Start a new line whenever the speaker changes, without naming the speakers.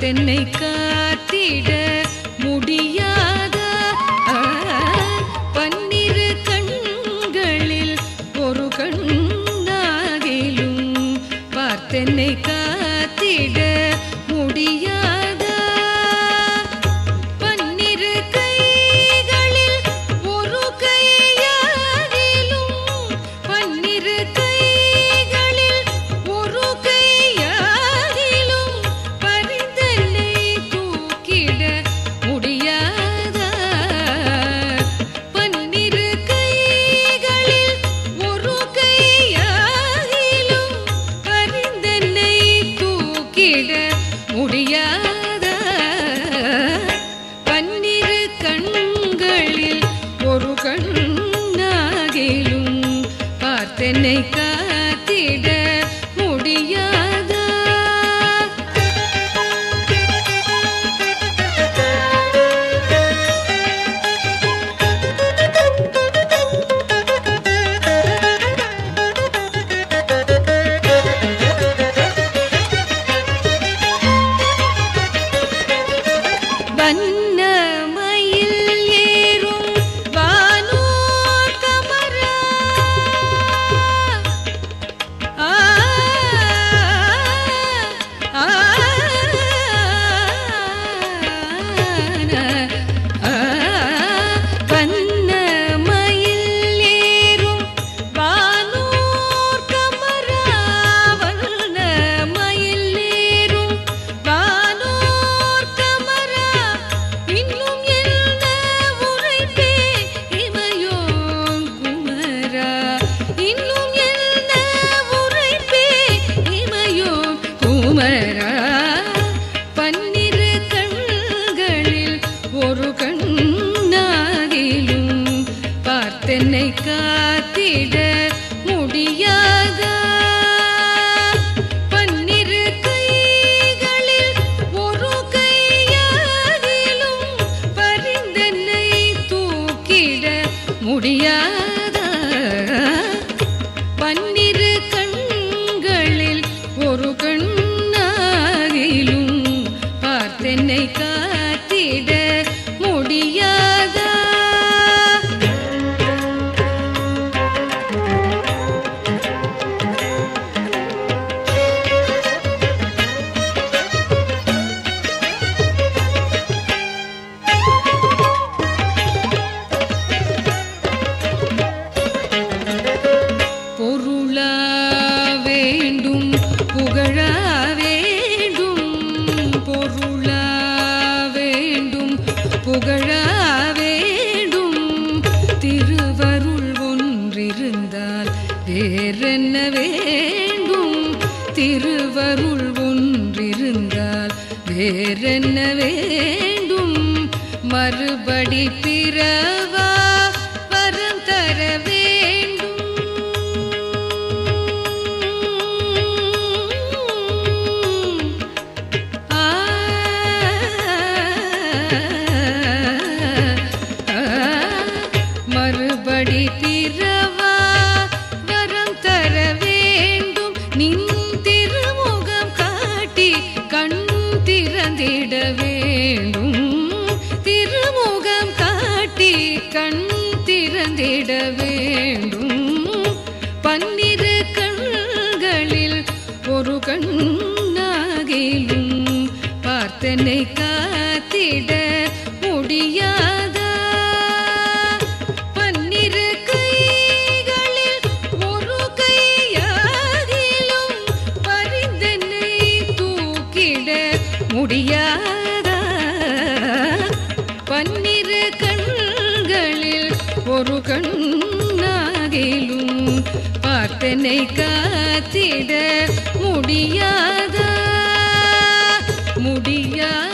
பார்த்தென்னை காத்திட முடியாத ஆ, பன்னிரு கண்களில் ஒரு கண்ணாகிலும் பார்த்தென்னை காத்திட முடியாதா பன்னிரு கைகளில் ஒரு கையாகிலும் பன்னிரு கைகளில் ஒரு கையாகிலும் பரிந்தனை தூக்கிட முடியாதா பன்னிரு கைகளில் ஒரு கையாகிலும் பரிந்தனை தூக்கிட முடியாதா பன்னிரு கண்களில் ஒரு கண்ணாகிலும் பார்த்தென்னை காத்திட முடியாதா வண்ணமயில் ஏறும் வானோர் கமரா ஆ ஆ ஆ வண்ணமயில் ஏறும் வானோர் கமரா வண்ணமயில் ஏறும் வானோர் கமரா இன்னும் என்ன உரைப்பே இமையோன் குமரா இன்னும் என்ன உரைப்பே இமையோன் குமரா பன்னிரு கண்களில் ஒரு கண்ணாகிலும் பார்த்தென்னை காத்திட முடியாதா பன்னிரு கைகளில் ஒரு கையாகிலும் பரிந்தனை தூக்கிட முடியாதா பன்னிரு கண்களில் ஒரு கண்ணாகிலும் பார்த்தென்னை காத்திட முடியாதா பொருளா வேண்டும் புகழா வேண்டும் பொருளா வேண்டும் புகழா வேண்டும் திருவருள் ஒன்றிருந்தால் வேறென்ன வேண்டும் திருவருள் ஒன்றிருந்தால் வேறென்ன வேண்டும் மறுபடி பிறவா வரம் தர வேண்டும் ஆ மறுபடி பிறவா வரம் தர வேண்டும் நின் திருமுகம் காட்டி கண் திறந்திட வேண்டும் திருமுகம் காட்டி கண் திறந்திட வேண்டும் பன்னிரு கண்களில் ஒரு கண்ணாகிலும் பார்த்தனை காத்திட முடியாதா பன்னிரு கைகளில் ஒரு கையாகிலும் பரிந்தனை தூக்கிட முடியாதா பன்னிரு கண்களில் ஒரு கண்ணாகிலும் பார்த்தனை காத்திட முடியாதா முடியாதா